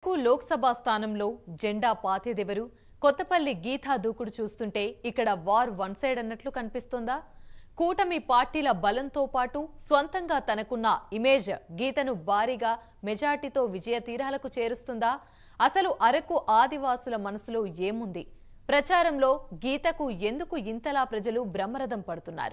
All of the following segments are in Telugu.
అరకు లోక్సభ స్థానంలో జెండా పాతేదెవరు కొత్తపల్లి గీతా దూకుడు చూస్తుంటే ఇక్కడ వార్ వన్ సైడ్ అన్నట్లు కనిపిస్తోందా కూటమి పార్టీల బలంతో పాటు స్వంతంగా తనకున్న ఇమేజ్ గీతను భారీగా మెజార్టీతో విజయ తీరాలకు చేరుస్తుందా అసలు అరకు ఆదివాసుల మనసులో ఏముంది ప్రచారంలో గీతకు ఎందుకు ఇంతలా ప్రజలు బ్రహ్మరథం పడుతున్నారు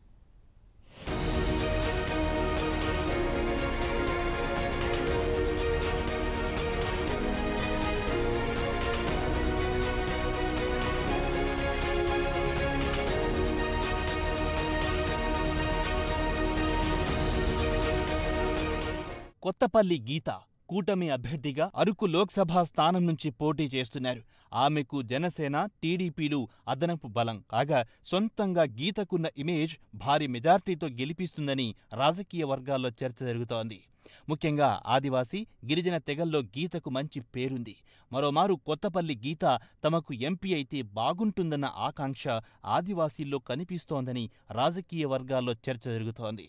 కొత్తపల్లి గీత కూటమి అభ్యర్థిగా అరకు లోక్సభ స్థానం నుంచి పోటీ చేస్తున్నారు ఆమెకు జనసేన టీడీపీలు అదనపు బలం కాగా సొంతంగా గీతకున్న ఇమేజ్ భారీ మెజార్టీతో గెలిపిస్తుందని రాజకీయ వర్గాల్లో చర్చ జరుగుతోంది ముఖ్యంగా ఆదివాసీ గిరిజన తెగల్లో గీతకు మంచి పేరుంది మరోమారు కొత్తపల్లి గీత తమకు ఎంపీ అయితే బాగుంటుందన్న ఆకాంక్ష ఆదివాసీల్లో కనిపిస్తోందని రాజకీయ వర్గాల్లో చర్చ జరుగుతోంది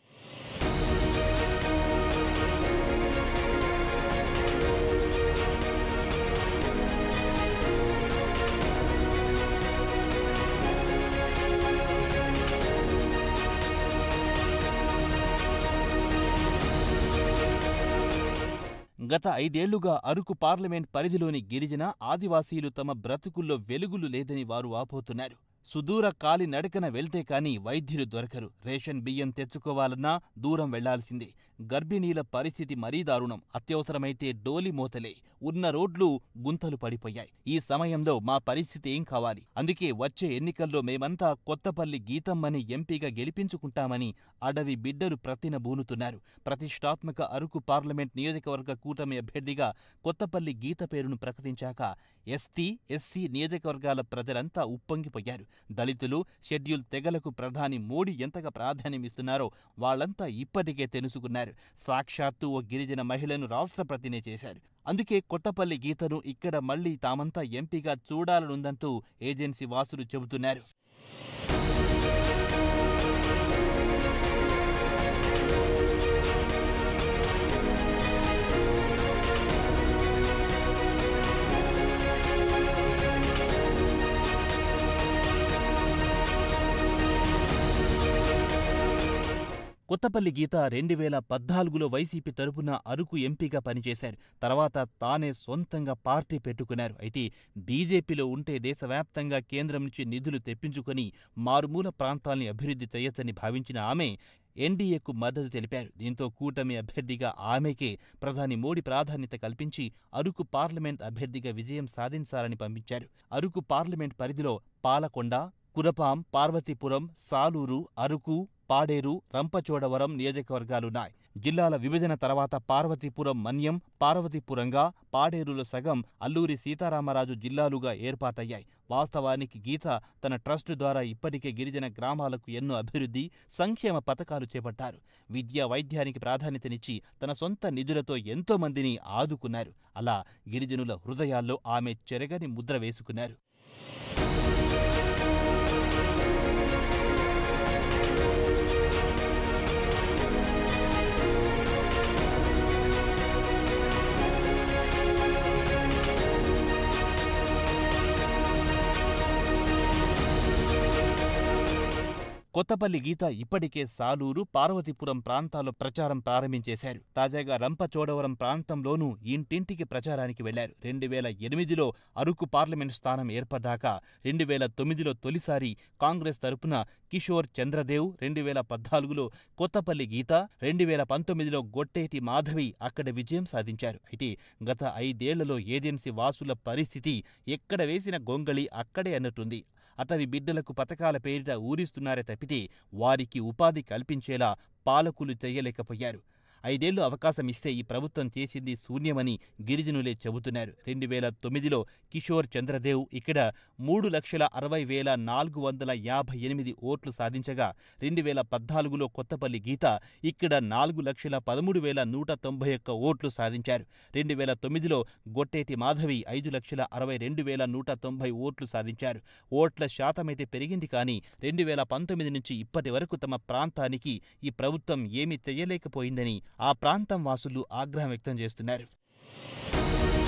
గత ఐదేళ్లుగా అరకు పార్లమెంట్ పరిధిలోని గిరిజన ఆదివాసీలు తమ బ్రతుకుల్లో వెలుగులు లేదని వారు వాపోతున్నారు సుదూర కాలి నడకన వెళ్తే కాని వైద్యులు దొరకరు రేషన్ బియ్యం తెచ్చుకోవాలన్నా దూరం వెళ్లాల్సిందే గర్భిణీల పరిస్థితి మరీ దారుణం అత్యవసరమైతే డోలి మోతలే ఉన్న రోడ్లు గుంతలు పడిపోయాయి ఈ సమయంలో మా పరిస్థితి ఏం కావాలి అందుకే వచ్చే ఎన్నికల్లో మేమంతా కొత్తపల్లి గీతమ్మని ఎంపీగా గెలిపించుకుంటామని అడవి బిడ్డలు ప్రతినబూనుతున్నారు ప్రతిష్టాత్మక అరకు పార్లమెంట్ నియోజకవర్గ కూటమి అభ్యర్థిగా కొత్తపల్లి గీత పేరును ప్రకటించాక ఎస్టీ ఎస్సీ నియోజకవర్గాల ప్రజలంతా ఉప్పొంగిపోయారు దళితులు షెడ్యూల్ తెగలకు ప్రధాని మోడీ ఎంతగా ప్రాధాన్యమిస్తున్నారో వాళ్లంతా ఇప్పటికే తెలుసుకున్నారు సాక్షాత్తు ఓ గిరిజన మహిళను రాష్ట్రపతినే చేశారు అందుకే కొత్తపల్లి గీతను ఇక్కడ మళ్లీ తామంతా ఎంపీగా చూడాలనుందంటూ ఏజెన్సీ వాసులు చెబుతున్నారు కొత్తపల్లి గీత రెండు వేల పద్నాలుగులో వైసీపీ తరపున అరకు ఎంపీగా పనిచేశారు తర్వాత తానే సొంతంగా పార్టీ పెట్టుకున్నారు అయితే బీజేపీలో ఉంటే దేశవ్యాప్తంగా కేంద్రం నుంచి నిధులు తెప్పించుకొని మారుమూల ప్రాంతాల్ని అభివృద్ధి చేయొచ్చని భావించిన ఆమె ఎన్డీఏకు మద్దతు తెలిపారు దీంతో కూటమి అభ్యర్థిగా ఆమెకే ప్రధాని మోడీ ప్రాధాన్యత కల్పించి అరకు పార్లమెంట్ అభ్యర్థిగా విజయం సాధించాలని పంపించారు అరకు పార్లమెంట్ పరిధిలో పాలకొండ కురపాం పార్వతీపురం సాలూరు అరకు పాడేరు రంపచోడవరం నియోజకవర్గాలున్నాయి జిల్లాల విభజన తర్వాత పార్వతీపురం మన్యం పార్వతీపురంగా పాడేరులో సగం అల్లూరి సీతారామరాజు జిల్లాలుగా ఏర్పాటయ్యాయి వాస్తవానికి గీత తన ట్రస్ట్ ద్వారా ఇప్పటికే గిరిజన గ్రామాలకు ఎన్నో అభివృద్ధి సంక్షేమ పథకాలు చేపట్టారు విద్య వైద్యానికి ప్రాధాన్యతనిచ్చి తన సొంత నిధులతో ఎంతో మందిని ఆదుకున్నారు అలా గిరిజనుల హృదయాల్లో ఆమె చెరగని ముద్ర వేసుకున్నారు కొత్తపల్లి గీత ఇప్పటికే సాలూరు పార్వతీపురం ప్రాంతాల్లో ప్రచారం ప్రారంభించేశారు తాజాగా రంపచోడవరం ప్రాంతంలోనూ ఇంటింటికి ప్రచారానికి వెళ్లారు రెండు వేల ఎనిమిదిలో అరకు పార్లమెంట్ స్థానం ఏర్పడ్డాక రెండు వేల తొమ్మిదిలో తొలిసారి కాంగ్రెస్ తరపున కిషోర్ చంద్రదేవ్ రెండు వేల పద్నాలుగులో కొత్తపల్లి గీత రెండు వేల పంతొమ్మిదిలో గొట్టేటి మాధవి అక్కడ విజయం సాధించారు అయితే గత ఐదేళ్లలో ఏజెన్సీ వాసుల పరిస్థితి ఎక్కడ వేసిన గొంగళి అక్కడే అన్నట్టుంది అతని బిడ్డలకు పథకాల పేరిట ఊరిస్తున్నారే తప్పితే వారికి ఉపాధి కల్పించేలా పాలకులు చెయ్యలేకపోయారు ఐదేళ్లు అవకాశం ఇస్తే ఈ ప్రభుత్వం చేసింది శూన్యమని గిరిజనులే చెబుతున్నారు రెండు వేల తొమ్మిదిలో కిషోర్ చంద్రదేవ్ ఇక్కడ మూడు లక్షల అరవై వేల నాలుగు వందల యాభై ఎనిమిది ఓట్లు సాధించగా రెండు వేల పద్నాలుగులో కొత్తపల్లి గీత ఇక్కడ నాలుగు లక్షల పదమూడు వేల నూట తొంభై ఒక్క ఓట్లు సాధించారు రెండు వేల తొమ్మిదిలో గొట్టేటి మాధవి ఐదు లక్షల అరవై రెండు వేల నూట తొంభై ఓట్లు సాధించారు ఓట్ల శాతమైతే పెరిగింది కానీ రెండు వేల పంతొమ్మిది నుంచి ఇప్పటి వరకు తమ ప్రాంతానికి ఈ ప్రభుత్వం ఏమీ చెయ్యలేకపోయిందని ఆ ప్రాంతం వాసులు ఆగ్రహం వ్యక్తం చేస్తున్నారు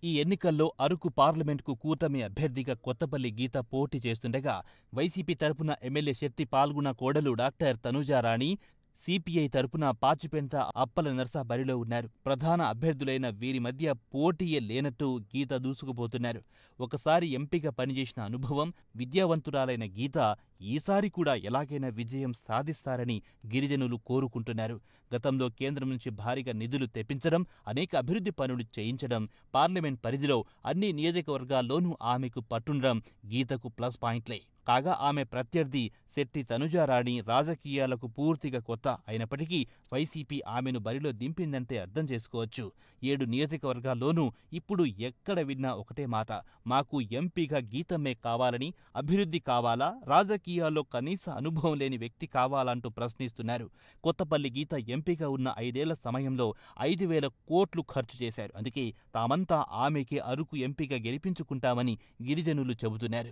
ఈ ఎన్నికల్లో అరకు పార్లమెంట్కు కూటమి అభ్యర్థిగా కొత్తపల్లి గీత పోటీ చేస్తుండగా వైసీపీ తరపున ఎమ్మెల్యే శెట్టి పాల్గొన్న కోడలు డాక్టర్ తనుజారాణి సిపిఐ తరపున పాచిపెంట అప్పల నరస బరిలో ఉన్నారు ప్రధాన అభ్యర్థులైన వీరి మధ్య పోటీయే లేనట్టు గీత దూసుకుపోతున్నారు ఒకసారి ఎంపిక పనిచేసిన అనుభవం విద్యావంతురాలైన గీత ఈసారి కూడా ఎలాగైనా విజయం సాధిస్తారని గిరిజనులు కోరుకుంటున్నారు గతంలో కేంద్రం నుంచి భారీగా నిధులు తెప్పించడం అనేక అభివృద్ధి పనులు చేయించడం పార్లమెంట్ పరిధిలో అన్ని నియోజకవర్గాల్లోనూ ఆమెకు పట్టుండడం గీతకు ప్లస్ పాయింట్లే కాగా ఆమె ప్రత్యర్థి శెట్టి తనుజారాణి రాజకీయాలకు పూర్తిగా కొత్త అయినప్పటికీ వైసీపీ ఆమెను బరిలో దింపిందంటే అర్థం చేసుకోవచ్చు ఏడు నియోజకవర్గాల్లోనూ ఇప్పుడు ఎక్కడ విన్నా ఒకటే మాట మాకు ఎంపీగా గీతమ్మే కావాలని అభివృద్ధి కావాలా రాజకీయాల్లో కనీస అనుభవం లేని వ్యక్తి కావాలంటూ ప్రశ్నిస్తున్నారు కొత్తపల్లి గీత ఎంపీగా ఉన్న ఐదేళ్ల సమయంలో ఐదు వేల కోట్లు ఖర్చు చేశారు అందుకే తామంతా ఆమెకే అరకు ఎంపీగా గెలిపించుకుంటామని గిరిజనులు చెబుతున్నారు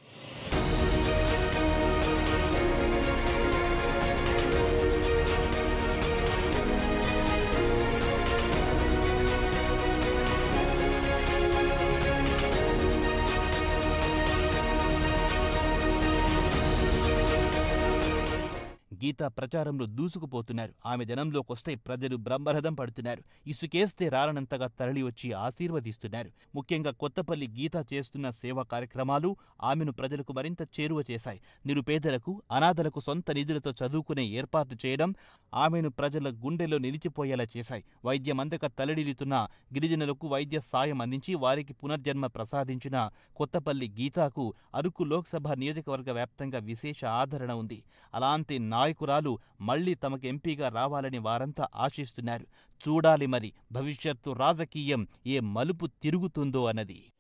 గీత ప్రచారంలో దూసుకుపోతున్నారు ఆమె జనంలోకొస్తే ప్రజలు బ్రహ్మరథం పడుతున్నారు ఇసుకేస్తే రాలనంతగా తరలి వచ్చి ఆశీర్వదిస్తున్నారు ముఖ్యంగా కొత్తపల్లి గీత చేస్తున్న సేవా కార్యక్రమాలు ఆమెను ప్రజలకు మరింత చేరువ చేశాయి నిరుపేదలకు అనాథలకు సొంత నిధులతో చదువుకునే ఏర్పాటు చేయడం ఆమెను ప్రజల గుండెలో నిలిచిపోయేలా చేశాయి వైద్యం అందక తలడిల్లుతున్న గిరిజనులకు వైద్య సాయం అందించి వారికి పునర్జన్మ ప్రసాదించిన కొత్తపల్లి గీతాకు అరకు లోక్సభ నియోజకవర్గ వ్యాప్తంగా విశేష ఆదరణ ఉంది అలాంటి నాయకురాలు మళ్లీ తమకు ఎంపీగా రావాలని వారంతా ఆశిస్తున్నారు చూడాలి మరి భవిష్యత్తు రాజకీయం ఏ మలుపు తిరుగుతుందో అన్నది